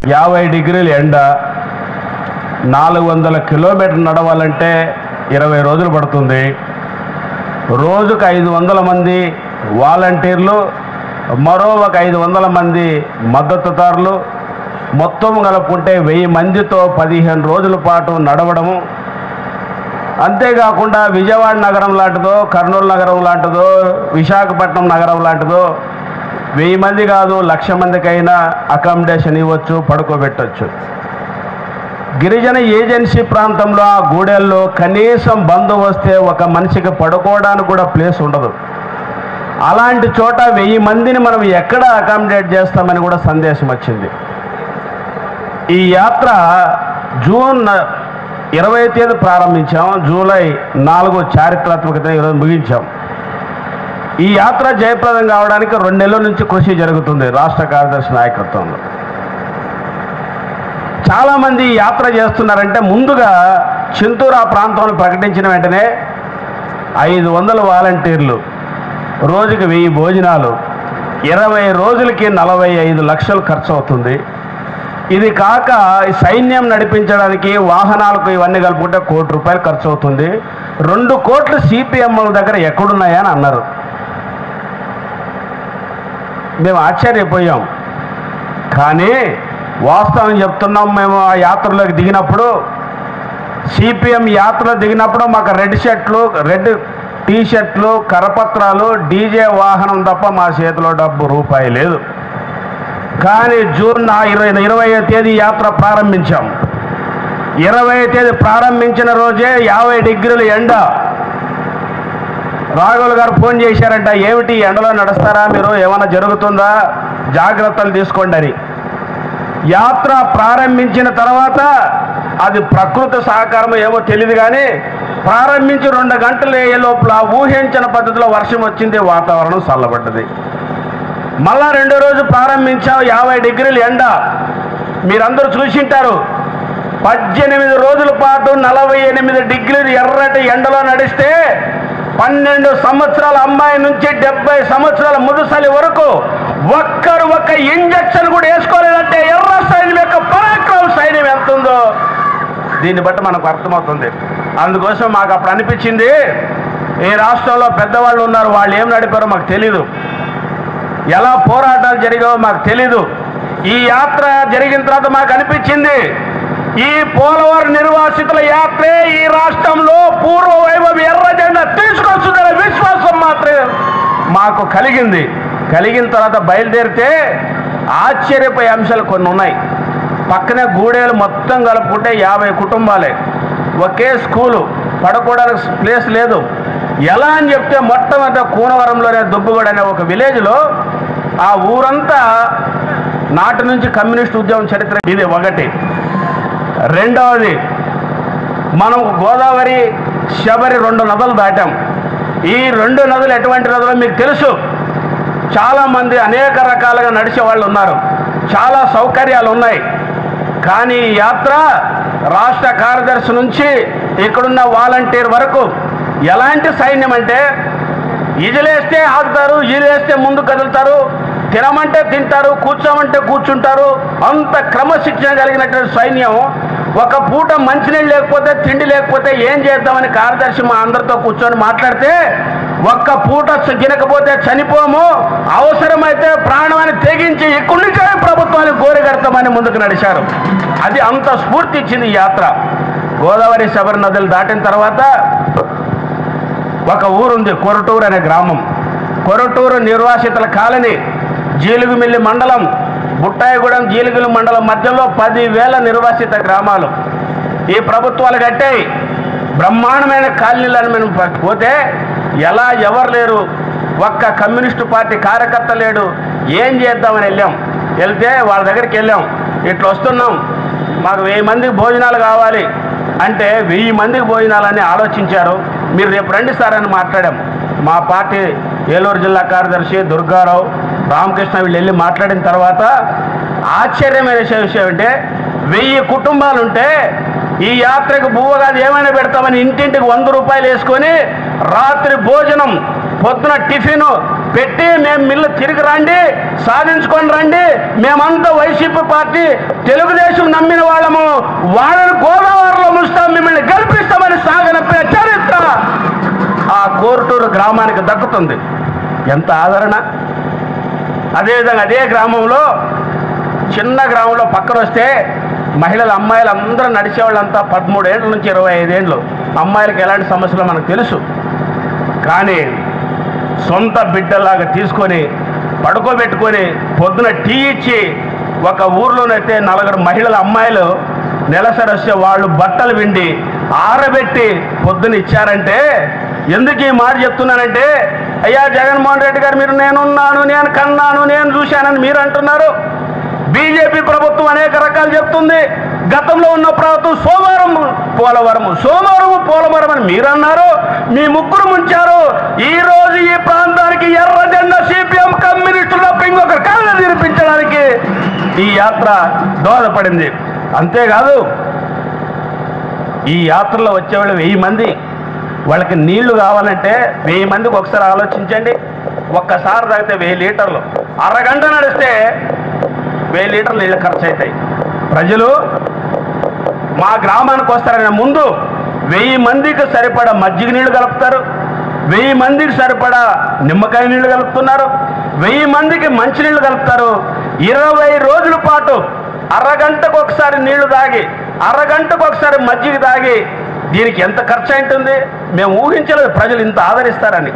యాభై డిగ్రీల ఎండ నాలుగు వందల కిలోమీటర్లు నడవాలంటే ఇరవై రోజులు పడుతుంది రోజుకు ఐదు వందల మంది వాలంటీర్లు మరో ఒక ఐదు వందల మంది మద్దతుదారులు మొత్తం కలుపుకుంటే వెయ్యి మందితో పదిహేను రోజుల పాటు నడవడము అంతేకాకుండా విజయవాడ నగరం లాంటిదో కర్నూలు నగరం లాంటిదో విశాఖపట్నం నగరం లాంటిదో వెయ్యి మంది కాదు లక్ష మందికైనా అకామిడేషన్ ఇవ్వచ్చు పడుకోబెట్టచ్చు గిరిజన ఏజెన్సీ ప్రాంతంలో ఆ గూడెల్లో కనీసం బంధు వస్తే ఒక మనిషికి పడుకోవడానికి కూడా ప్లేస్ ఉండదు అలాంటి చోట వెయ్యి మందిని మనం ఎక్కడ అకామిడేట్ చేస్తామని కూడా సందేశం వచ్చింది ఈ యాత్ర జూన్ న- ఇరవై తేదీ ప్రారంభించాం జూలై నాలుగు చారిత్రాత్మకత ఈరోజు ముగించాం ఈ యాత్ర జయప్రదం కావడానికి రెండు నెలల నుంచి కృషి జరుగుతుంది రాష్ట్ర కార్యదర్శి నాయకత్వంలో చాలామంది ఈ యాత్ర చేస్తున్నారంటే ముందుగా చింతూరు ఆ ప్రాంతంలో ప్రకటించిన వెంటనే ఐదు వందల వాలంటీర్లు రోజుకి వెయ్యి భోజనాలు ఇరవై రోజులకి నలభై ఐదు లక్షలు ఖర్చు అవుతుంది ఇది కాక ఈ సైన్యం నడిపించడానికి వాహనాలకు ఇవన్నీ కలుపుకుంటే కోటి రూపాయలు ఖర్చు అవుతుంది రెండు కోట్లు సిపిఎంల దగ్గర ఎక్కడున్నాయా అని అన్నారు మేము ఆశ్చర్యపోయాం కానీ వాస్తవం చెప్తున్నాం మేము ఆ యాత్రలోకి దిగినప్పుడు సిపిఎం యాత్రలో దిగినప్పుడు మాకు రెడ్ షర్ట్లు రెడ్ టీ షర్ట్లు కరపత్రాలు డీజే వాహనం తప్ప మా చేతిలో డబ్బు రూపాయి లేదు కానీ జూన్ నా ఇరవై ఇరవై తేదీ యాత్ర ప్రారంభించాం ఇరవై తేదీ ప్రారంభించిన రోజే యాభై డిగ్రీల ఎండ రాఘవులు గారు ఫోన్ చేశారంట ఏమిటి ఈ ఎండలో నడుస్తారా మీరు ఏమైనా జరుగుతుందా జాగ్రత్తలు తీసుకోండి అని యాత్ర ప్రారంభించిన తర్వాత అది ప్రకృతి సహకారం ఏమో తెలియదు కానీ ప్రారంభించి రెండు గంటలు అయ్యే లోపల ఊహించిన పద్ధతిలో వర్షం వచ్చింది వాతావరణం చల్లబడ్డది మళ్ళా రెండో రోజు ప్రారంభించాం యాభై డిగ్రీల ఎండ మీరందరూ చూసింటారు పద్దెనిమిది రోజుల పాటు నలభై ఎనిమిది డిగ్రీలు ఎర్రటి ఎండలో నడిస్తే పన్నెండు సంవత్సరాల అమ్మాయి నుంచి డెబ్బై సంవత్సరాల ముదుసలి వరకు ఒక్కరు ఒక్క ఇంజక్షన్ కూడా వేసుకోలేదంటే ఎర్ర సైన్యం యొక్క పరాక్రమ సైన్యం ఎంత ఉందో దీన్ని బట్టి మనకు అర్థమవుతుంది అందుకోసం మాకు అప్పుడు అనిపించింది ఈ రాష్ట్రంలో పెద్దవాళ్ళు ఉన్నారు వాళ్ళు ఏం నడిపారో మాకు తెలీదు ఎలా పోరాటాలు జరిగావో మాకు తెలీదు ఈ యాత్ర జరిగిన తర్వాత మాకు అనిపించింది ఈ పోలవరం నిర్వాసితుల యాత్రే ఈ రాష్ట్రంలో పూర్వ వైభవం ఎర్ర జెండా తీసుకొస్తుందనే విశ్వాసం మాత్రమే మాకు కలిగింది కలిగిన తర్వాత బయలుదేరితే ఆశ్చర్యపోయే అంశాలు కొన్ని ఉన్నాయి పక్కనే గూడేలు మొత్తం కలుపుకుంటే యాభై కుటుంబాలే ఒకే స్కూలు పడుకోవడానికి ప్లేస్ లేదు ఎలా అని చెప్తే మొట్టమొదట కూనవరంలోనే దుబ్బుగూడ అనే ఒక విలేజ్లో ఆ ఊరంతా నాటి నుంచి కమ్యూనిస్ట్ ఉద్యమం చరిత్ర ఇది ఒకటి రెండవది మనం గోదావరి శబరి రెండు నదులు దాటాం ఈ రెండు నదులు ఎటువంటి నదులు మీకు తెలుసు చాలామంది అనేక రకాలుగా నడిచే వాళ్ళు ఉన్నారు చాలా సౌకర్యాలు ఉన్నాయి కానీ ఈ యాత్ర రాష్ట్ర కార్యదర్శి నుంచి ఇక్కడున్న వాలంటీర్ వరకు ఎలాంటి సైన్యం అంటే ఇజిలేస్తే ఆగుతారు ఇజిలేస్తే ముందు కదులుతారు తినమంటే తింటారు కూర్చోమంటే కూర్చుంటారు అంత క్రమశిక్షణ కలిగినటువంటి సైన్యం ఒక పూట మంచినీళ్ళు లేకపోతే తిండి లేకపోతే ఏం చేద్దామని కార్యదర్శి మా అందరితో కూర్చొని మాట్లాడితే ఒక్క పూట తినకపోతే చనిపోము అవసరమైతే ప్రాణాన్ని తెగించి ఇక్కడి నుంచే ప్రభుత్వానికి గోరిగడతామని ముందుకు నడిచారు అది అంత స్ఫూర్తి ఇచ్చింది ఈ యాత్ర గోదావరి శబరి నదులు దాటిన తర్వాత ఒక ఊరుంది కొరటూరు అనే గ్రామం కొరటూరు నిర్వాసితుల కాలనీ జీలుగుమిల్లి మండలం బుట్టాయిగూడెం జీలుగుల మండలం మధ్యలో పదివేల నిర్వాసిత గ్రామాలు ఈ ప్రభుత్వాలు కట్టాయి బ్రహ్మాండమైన కాలనీలను మేము ప- పోతే ఎలా ఎవరు లేరు ఒక్క కమ్యూనిస్టు పార్టీ కార్యకర్త లేడు ఏం చేద్దామని వెళ్ళాం వెళ్తే వాళ్ళ దగ్గరికి వెళ్ళాం ఇట్లా వస్తున్నాం మాకు వెయ్యి మందికి భోజనాలు కావాలి అంటే వెయ్యి మందికి భోజనాలని ఆలోచించారు మీరు రేపు రండి సార్ అని మాట్లాడాం మా పార్టీ ఏలూరు జిల్లా కార్యదర్శి దుర్గారావు రామకృష్ణ వీళ్ళు వెళ్ళి మాట్లాడిన తర్వాత ఆశ్చర్యమైన విషయం విషయం అంటే వెయ్యి కుటుంబాలుంటే ఈ యాత్రకు బువ్వగాది ఏమైనా పెడతామని ఇంటింటికి వంద రూపాయలు వేసుకొని రాత్రి భోజనం పొద్దున టిఫిన్ పెట్టి మేము మిల్లు తిరిగి రండి సాధించుకొని రండి మేమంతా వైసీపీ పార్టీ తెలుగుదేశం నమ్మిన వాళ్ళము వాళ్ళని గోదావరిలో ముస్తాం మిమ్మల్ని గెలిపిస్తామని సాగనప్పిన చరిత్ర ఆ కోరుటూరు గ్రామానికి దక్కుతుంది ఎంత ఆదరణ అదేవిధంగా అదే గ్రామంలో చిన్న గ్రామంలో పక్కన వస్తే మహిళలు అమ్మాయిలు అందరూ నడిచేవాళ్ళంతా పదమూడేళ్ళ నుంచి ఇరవై ఐదేళ్ళు అమ్మాయిలకు ఎలాంటి సమస్యలు మనకు తెలుసు కానీ సొంత బిడ్డలాగా తీసుకొని పడుకోబెట్టుకొని పొద్దున టీ ఇచ్చి ఒక ఊర్లోనైతే నలుగురు మహిళల అమ్మాయిలు నెలసరి వస్తే వాళ్ళు బట్టలు విండి ఆరబెట్టి పొద్దున ఇచ్చారంటే ఎందుకు ఈ మాట చెప్తున్నానంటే అయ్యా జగన్మోహన్ రెడ్డి గారు మీరు నేనున్నాను నేను కన్నాను నేను చూశానని మీరు అంటున్నారు బీజేపీ ప్రభుత్వం అనేక రకాలు చెప్తుంది గతంలో ఉన్న ప్రభుత్వం సోమవారం పోలవరం సోమవారం పోలవరం అని మీరు అన్నారు మీ ముగ్గురు ముంచారు ఈ రోజు ఈ ప్రాంతానికి ఎర్ర జెండా సిపిఎం కమ్యూనిస్టులు తప్ప ఇంకొకరు కళ్ళ నిరూపించడానికి ఈ యాత్ర దోహదపడింది అంతేకాదు ఈ యాత్రలో వచ్చేవాళ్ళు వెయ్యి మంది వాళ్ళకి నీళ్లు కావాలంటే వెయ్యి మందికి ఒకసారి ఆలోచించండి ఒక్కసారి తాగితే వెయ్యి లీటర్లు అరగంట నడిస్తే వెయ్యి లీటర్లు నీళ్ళు ఖర్చు అవుతాయి ప్రజలు మా గ్రామానికి వస్తారనే ముందు వెయ్యి మందికి సరిపడా మజ్జిగ నీళ్లు కలుపుతారు వెయ్యి మందికి సరిపడా నిమ్మకాయ నీళ్లు కలుపుతున్నారు వెయ్యి మందికి మంచినీళ్లు కలుపుతారు ఇరవై రోజుల పాటు అరగంటకు ఒకసారి నీళ్లు తాగి అరగంటకు ఒకసారి మజ్జిగ తాగి దీనికి ఎంత ఖర్చు అయింటుంది మేము ఊహించలేదు ప్రజలు ఇంత ఆదరిస్తారని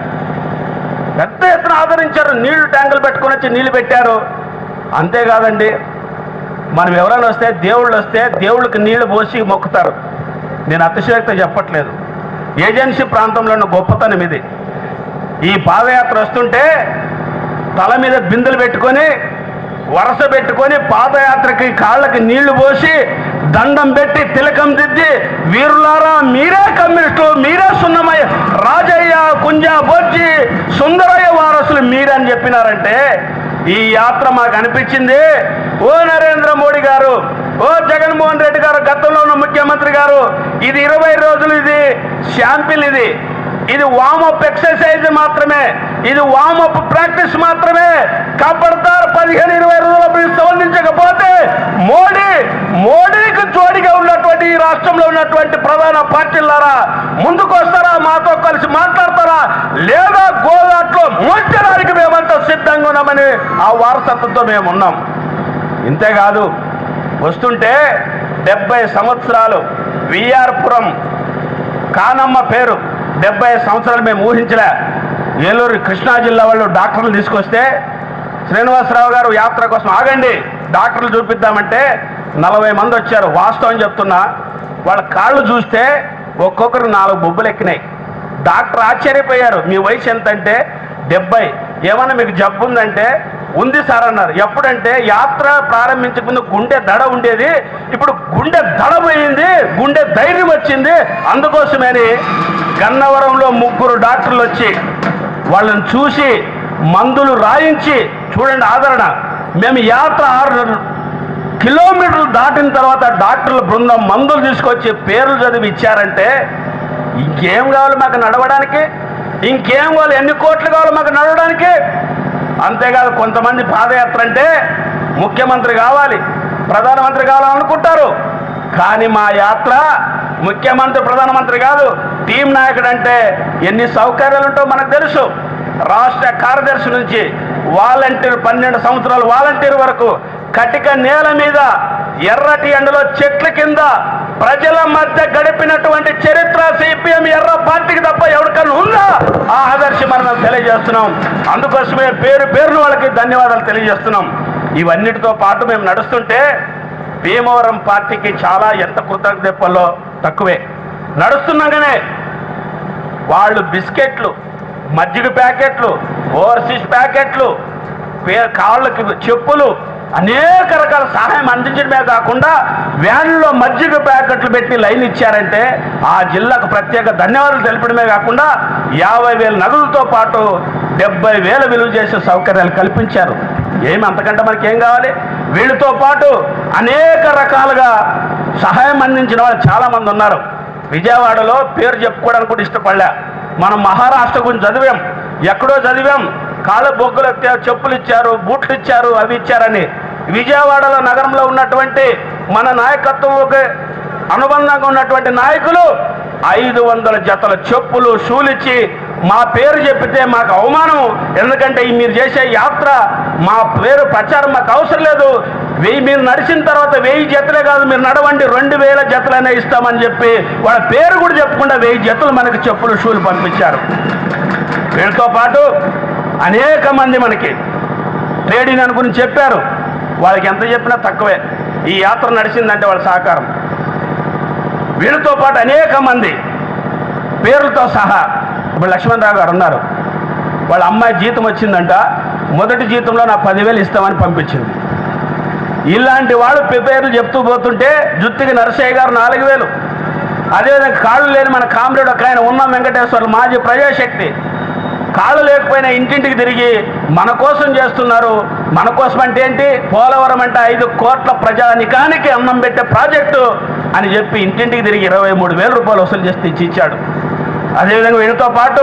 పెద్ద ఎత్తున ఆదరించారు నీళ్లు ట్యాంకులు పెట్టుకొని వచ్చి నీళ్లు పెట్టారు అంతేకాదండి మనం ఎవరైనా వస్తే దేవుళ్ళు వస్తే దేవుళ్ళకి నీళ్లు పోసి మొక్కుతారు నేను అతిశయోక్తి చెప్పట్లేదు ఏజెన్సీ ప్రాంతంలో ఉన్న గొప్పతనం ఇది ఈ పాదయాత్ర వస్తుంటే తల మీద బిందెలు పెట్టుకొని వరస పెట్టుకొని పాదయాత్రకి కాళ్ళకి నీళ్లు పోసి దండం పెట్టి తిలకం దిద్ది వీరులారా మీరే కమ్యూనిస్టులు మీరే సున్నమయ్య రాజయ్య కుంజ బొజ్జి సుందరయ్య వారసులు మీరని చెప్పినారంటే ఈ యాత్ర మాకు అనిపించింది ఓ నరేంద్ర మోడీ గారు ఓ జగన్మోహన్ రెడ్డి గారు గతంలో ఉన్న ముఖ్యమంత్రి గారు ఇది ఇరవై రోజులు ఇది శాంపిల్ ఇది ఇది వామప్ ఎక్సర్సైజ్ మాత్రమే ఇది వామప్ ప్రాక్టీస్ మాత్రమే కబడతారు పదిహేను ఇరవై రోజుల మీరు సంబంధించకపోతే మోడీ మోడీకి జోడిగా ఉన్నటువంటి ఈ రాష్ట్రంలో ఉన్నటువంటి ప్రధాన పార్టీలారా ముందుకు వస్తారా మాతో కలిసి మాట్లాడతారా లేదా గోదాట్లో ముంచడానికి మేమంతా సిద్ధంగా ఉన్నామని ఆ వారసత్వంతో మేము ఉన్నాం ఇంతేకాదు వస్తుంటే డెబ్బై సంవత్సరాలు విఆర్పురం కానమ్మ పేరు డెబ్బై సంవత్సరాలు మేము ఊహించలే ఏలూరు కృష్ణా జిల్లా వాళ్ళు డాక్టర్లు తీసుకొస్తే శ్రీనివాసరావు గారు యాత్ర కోసం ఆగండి డాక్టర్లు చూపిద్దామంటే నలభై మంది వచ్చారు వాస్తవం చెప్తున్నా వాళ్ళ కాళ్ళు చూస్తే ఒక్కొక్కరు నాలుగు బొబ్బులు ఎక్కినాయి డాక్టర్ ఆశ్చర్యపోయారు మీ వయసు ఎంత అంటే డెబ్బై ఏమన్నా మీకు జబ్బు ఉందంటే ఉంది సార్ అన్నారు ఎప్పుడంటే యాత్ర ప్రారంభించక ముందు గుండె దడ ఉండేది ఇప్పుడు గుండె దడ పోయింది గుండె ధైర్యం వచ్చింది అందుకోసమని గన్నవరంలో ముగ్గురు డాక్టర్లు వచ్చి వాళ్ళని చూసి మందులు రాయించి చూడండి ఆదరణ మేము యాత్ర ఆరు కిలోమీటర్లు దాటిన తర్వాత డాక్టర్ల బృందం మందులు తీసుకొచ్చి పేర్లు చదివి ఇచ్చారంటే ఇంకేం కావాలి మాకు నడవడానికి ఇంకేం కావాలి ఎన్ని కోట్లు కావాలి మాకు నడవడానికి అంతేకాదు కొంతమంది పాదయాత్ర అంటే ముఖ్యమంత్రి కావాలి ప్రధానమంత్రి కావాలనుకుంటారు కానీ మా యాత్ర ముఖ్యమంత్రి ప్రధానమంత్రి కాదు టీం నాయకుడు అంటే ఎన్ని సౌకర్యాలు ఉంటాయో మనకు తెలుసు రాష్ట్ర కార్యదర్శి నుంచి వాలంటీర్ పన్నెండు సంవత్సరాలు వాలంటీర్ వరకు కటిక నేల మీద ఎర్రటి ఎండలో చెట్ల కింద ప్రజల మధ్య గడిపినటువంటి చరిత్ర సిపిఎం ఎర్ర పార్టీకి తప్ప ఎవరికన్నా ఉందా ఆ ఆదర్శం మనం తెలియజేస్తున్నాం అందుకోసమే పేరు పేరును వాళ్ళకి ధన్యవాదాలు తెలియజేస్తున్నాం ఇవన్నిటితో పాటు మేము నడుస్తుంటే భీమవరం పార్టీకి చాలా ఎంత కృతజ్ఞత చెప్పాలో తక్కువే నడుస్తున్నాగానే వాళ్ళు బిస్కెట్లు మజ్జిగ ప్యాకెట్లు ఓవర్సీస్ ప్యాకెట్లు పే- కాళ్ళకి చెప్పులు అనేక రకాల సహాయం అందించడమే కాకుండా వ్యాన్లో మజ్జిగ ప్యాకెట్లు పెట్టి లైన్ ఇచ్చారంటే ఆ జిల్లాకు ప్రత్యేక ధన్యవాదాలు తెలపడమే కాకుండా యాభై వేల నగదులతో పాటు డెబ్బై వేల విలువ చేసే సౌకర్యాలు కల్పించారు ఏమి అంతకంటే మనకి ఏం కావాలి వీళ్ళతో పాటు అనేక రకాలుగా సహాయం అందించిన వాళ్ళు చాలామంది ఉన్నారు విజయవాడలో పేరు చెప్పుకోవడానికి కూడా ఇష్టపడలే మనం మహారాష్ట్ర గురించి చదివాం ఎక్కడో చదివాం కాళ్ళ బొగ్గులు ఎత్తారు చెప్పులు ఇచ్చారు బూట్లు ఇచ్చారు అవి ఇచ్చారని విజయవాడలో నగరంలో ఉన్నటువంటి మన నాయకత్వంకి అనుబంధంగా ఉన్నటువంటి నాయకులు ఐదు వందల జతల చెప్పులు షూలిచ్చి మా పేరు చెప్పితే మాకు అవమానం ఎందుకంటే ఈ మీరు చేసే యాత్ర మా పేరు ప్రచారం మాకు అవసరం లేదు వెయ్యి మీరు నడిచిన తర్వాత వెయ్యి జతలే కాదు మీరు నడవండి రెండు వేల జతలైనా ఇస్తామని చెప్పి వాళ్ళ పేరు కూడా చెప్పకుండా వెయ్యి జతలు మనకి చెప్పులు షూలు పంపించారు వీళ్ళతో పాటు అనేక మంది మనకి ట్రేడ్ యూనియన్ గురించి చెప్పారు వాళ్ళకి ఎంత చెప్పినా తక్కువే ఈ యాత్ర నడిచిందంటే వాళ్ళ సహకారం వీళ్ళతో పాటు అనేక మంది పేర్లతో సహా ఇప్పుడు లక్ష్మణరావు గారు ఉన్నారు వాళ్ళ అమ్మాయి జీతం వచ్చిందంట మొదటి జీతంలో నా పదివేలు ఇస్తామని పంపించింది ఇలాంటి వాళ్ళు పే- పేర్లు చెప్తూ పోతుంటే జుత్తికి నరసయ్య గారు నాలుగు వేలు అదేవిధంగా కాళ్ళు లేని మన కామ్రేడ్ ఒక ఆయన ఉన్న వెంకటేశ్వర్లు మాజీ ప్రజాశక్తి కాళ్ళు లేకపోయినా ఇంటింటికి తిరిగి మన కోసం చేస్తున్నారు మన కోసం అంటే ఏంటి పోలవరం అంటే ఐదు కోట్ల ప్రజానికానికి అన్నం పెట్టే ప్రాజెక్టు అని చెప్పి ఇంటింటికి తిరిగి ఇరవై మూడు వేల రూపాయలు వసూలు చేసి తెచ్చి ఇచ్చాడు అదేవిధంగా వీళ్ళతో పాటు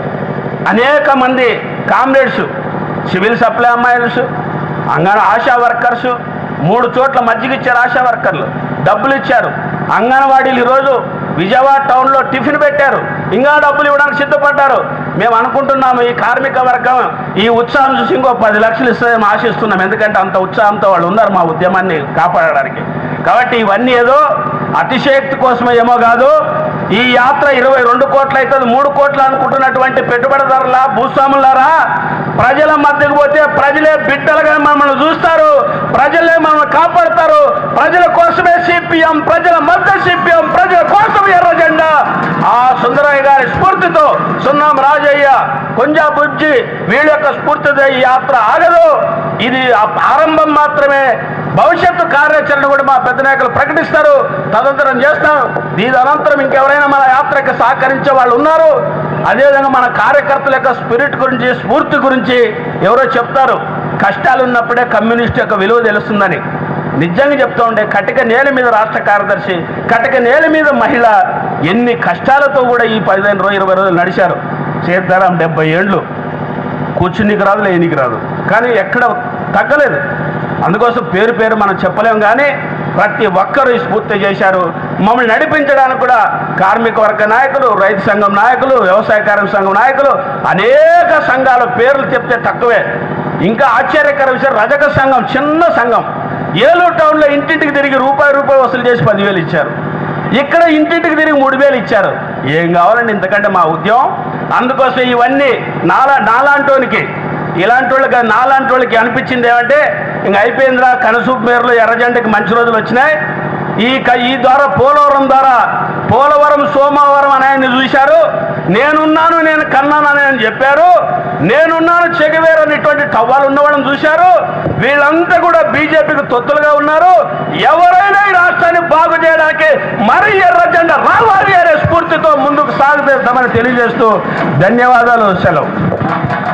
అనేక మంది కామ్రేడ్స్ సివిల్ సప్లై అమ్మాయిలు అంగన ఆశా వర్కర్స్ మూడు చోట్ల మజ్జిగ ఇచ్చారు ఆశా వర్కర్లు డబ్బులు ఇచ్చారు అంగన్వాడీలు ఈరోజు విజయవాడ టౌన్లో టిఫిన్ పెట్టారు ఇంకా డబ్బులు ఇవ్వడానికి సిద్ధపడ్డారు మేము అనుకుంటున్నాము ఈ కార్మిక వర్గం ఈ ఉత్సాహం చూసి ఇంకో పది లక్షలు ఇస్తామని ఆశిస్తున్నాం ఎందుకంటే అంత ఉత్సాహంతో వాళ్ళు ఉన్నారు మా ఉద్యమాన్ని కాపాడడానికి కాబట్టి ఇవన్నీ ఏదో అతిశయక్తి కోసమే ఏమో కాదు ఈ యాత్ర ఇరవై రెండు కోట్లు అవుతుంది మూడు కోట్లు అనుకుంటున్నటువంటి పెట్టుబడిదారుల భూస్వాములారా ప్రజల మధ్యకు పోతే ప్రజలే బిడ్డలుగా మమ్మల్ని చూస్తారు ప్రజలే మమ్మల్ని కాపాడతారు ప్రజల కోసమే సిపిఎం ప్రజల మధ్య సిపిఎం ప్రజల కోసం ఎర్ర జెండా ఆ సుందరయ్య గారి స్ఫూర్తితో సున్నాం రాజయ్య కొంజా బుజ్జి వీళ్ళ యొక్క స్ఫూర్తితో ఈ యాత్ర ఆగదు ఇది ఆ ఆరంభం మాత్రమే భవిష్యత్తు కార్యాచరణ కూడా మా పెద్ద నాయకులు ప్రకటిస్తారు తదనంతరం చేస్తాం దీని అనంతరం ఇంకెవరైనా మన యాత్రకు సహకరించే వాళ్ళు ఉన్నారు అదేవిధంగా మన కార్యకర్తల యొక్క స్పిరిట్ గురించి స్ఫూర్తి గురించి ఎవరో చెప్తారు కష్టాలు ఉన్నప్పుడే కమ్యూనిస్ట్ యొక్క విలువ తెలుస్తుందని నిజంగా చెప్తా ఉండే కటిక నేల మీద రాష్ట్ర కార్యదర్శి కటిక నేల మీద మహిళ ఎన్ని కష్టాలతో కూడా ఈ పదిహేను రోజులు ఇరవై రోజులు నడిచారు సీతారాం డెబ్బై ఏళ్ళు కూర్చునికి రాదు లేనికి రాదు కానీ ఎక్కడ తగ్గలేదు అందుకోసం పేరు పేరు మనం చెప్పలేం కానీ ప్రతి ఒక్కరూ ఈ స్ఫూర్తి చేశారు మమ్మల్ని నడిపించడానికి కూడా కార్మిక వర్గ నాయకులు రైతు సంఘం నాయకులు వ్యవసాయ కార్మిక సంఘం నాయకులు అనేక సంఘాల పేర్లు చెప్తే తక్కువే ఇంకా ఆశ్చర్యకర విషయం రజక సంఘం చిన్న సంఘం ఏలూరు టౌన్లో ఇంటింటికి తిరిగి రూపాయి రూపాయి వసూలు చేసి పదివేలు ఇచ్చారు ఇక్కడ ఇంటింటికి తిరిగి మూడు వేలు ఇచ్చారు ఏం కావాలండి ఇంతకంటే మా ఉద్యమం అందుకోసం ఇవన్నీ నాలా నాలాంటోనికి ఇలాంటి వాళ్ళకి నాలాంటి వాళ్ళకి అనిపించింది ఏమంటే ఇంక అయిపోయిందిరా కనసూపు మేరలో ఎర్రజెండకి మంచి రోజులు వచ్చినాయి ఈ క- ఈ ద్వారా పోలవరం ద్వారా పోలవరం సోమవారం అని ఆయన్ని చూశారు నేనున్నాను నేను కన్నాను అని ఆయన చెప్పారు నేనున్నాను చెగవేరు అనేటువంటి టవ్వాలు ఉన్నవాళ్ళని చూశారు వీళ్ళంతా కూడా బీజేపీకి తొత్తులుగా ఉన్నారు ఎవరైనా ఈ రాష్ట్రాన్ని బాగు చేయడానికి మరీ ఎర్ర జెండా రావాలి అనే స్ఫూర్తితో ముందుకు సాగుతామని తెలియజేస్తూ ధన్యవాదాలు సెలవు